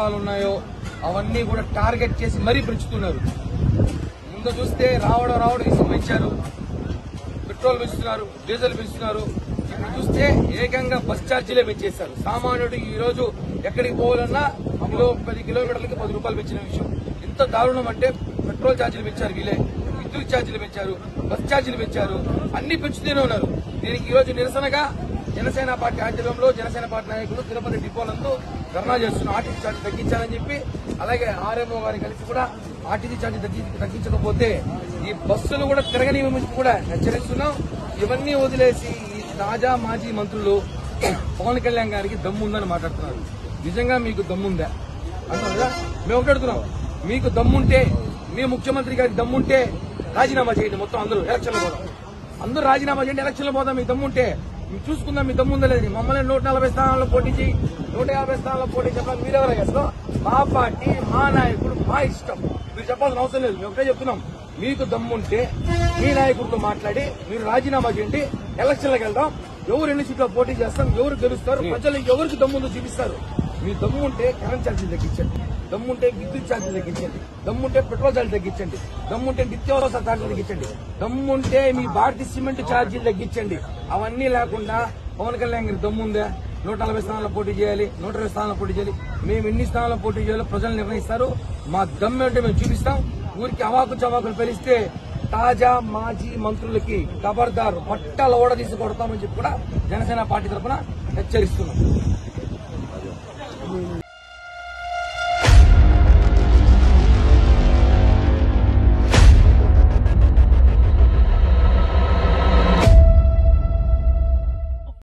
పథకాలు ఉన్నాయో అవన్నీ కూడా టార్గెట్ చేసి మరీ పెంచుతున్నారు ముందు చూస్తే రావడం రావడం ఇసుక పెంచారు పెట్రోల్ పెంచుతున్నారు డీజిల్ పెంచుతున్నారు ఇప్పుడు చూస్తే ఏకంగా బస్ ఛార్జీలే పెంచేశారు సామాన్యుడు ఈ రోజు ఎక్కడికి పోవాలన్నా కిలో పది కిలోమీటర్లకి పది రూపాయలు పెంచిన విషయం ఎంత దారుణం అంటే పెట్రోల్ ఛార్జీలు పెంచారు వీలే విద్యుత్ ఛార్జీలు పెంచారు బస్ ఛార్జీలు పెంచారు అన్ని పెంచుతూనే ఉన్నారు దీనికి ఈ రోజు నిరసనగా జనసేన పార్టీ ఆధ్వర్యంలో జనసేన పార్టీ నాయకులు తిరుపతి డిపోలందు ధర్నా చేస్తున్నారు ఆర్టీసీ ఛార్జీ తగ్గించాలని చెప్పి అలాగే ఆర్ఎంఓ గారిని కలిసి కూడా ఆర్టీసీ ఛార్జీ తగ్గి తగ్గించకపోతే ఈ బస్సులు కూడా తిరగనివ్వమని కూడా హెచ్చరిస్తున్నాం ఇవన్నీ వదిలేసి ఈ తాజా మాజీ మంత్రులు పవన్ కళ్యాణ్ గారికి దమ్ముందని మాట్లాడుతున్నారు నిజంగా మీకు దమ్ముందా అంటారు కదా మేము ఒకటి అడుగుతున్నాం మీకు దమ్ముంటే మీ ముఖ్యమంత్రి గారికి దమ్ముంటే రాజీనామా చేయండి మొత్తం అందరూ ఎలక్షన్లు పోదాం అందరూ రాజీనామా చేయండి ఎలక్షన్లు పోదాం మీ దమ్ముంటే మీరు చూసుకుందాం మీ దమ్ముందా లేదని మమ్మల్ని నూట నలభై స్థానాల్లో పోటీ చేయి నూట యాభై స్థానాల్లో పోటీ చెప్పడానికి మీరెవరు అసలు మా పార్టీ మా నాయకుడు మా ఇష్టం మీరు చెప్పాల్సిన అవసరం లేదు మేము ఒకటే చెప్తున్నాం మీకు దమ్ముంటే మీ నాయకుడితో మాట్లాడి మీరు రాజీనామా చేయండి ఎలక్షన్లకు వెళ్దాం ఎవరు ఎన్ని సీట్లో పోటీ చేస్తాం ఎవరు గెలుస్తారు ప్రజలు ఎవరికి దమ్ముందో చూపిస్తారు మీ దమ్ముంటే కరెంట్ ఛార్జీలు తగ్గించండి దమ్ముంటే విద్యుత్ ఛార్జీలు తగ్గించండి దమ్ముంటే పెట్రోల్ ఛార్జీలు తగ్గించండి దమ్ముంటే నిత్యావసర ఛార్జీలు తగ్గించండి దమ్ముంటే మీ భారతీయ సిమెంట్ ఛార్జీలు తగ్గించండి అవన్నీ లేకుండా పవన్ కళ్యాణ్ గారి దమ్ముందా నూట నలభై స్థానాల్లో పోటీ చేయాలి నూట ఇరవై స్థానాల్లో పోటీ చేయాలి మేము ఎన్ని స్థానాల్లో పోటీ చేయాలో ప్రజలు నిర్ణయిస్తారు మా దమ్ము ఏంటో మేము చూపిస్తాం ఊరికి అవాకు చవాకులు పెరిస్తే తాజా మాజీ మంత్రులకి ఖబర్దారు పట్టాల ఓడ తీసి కొడతామని చెప్పి కూడా జనసేన పార్టీ తరఫున హెచ్చరిస్తున్నాం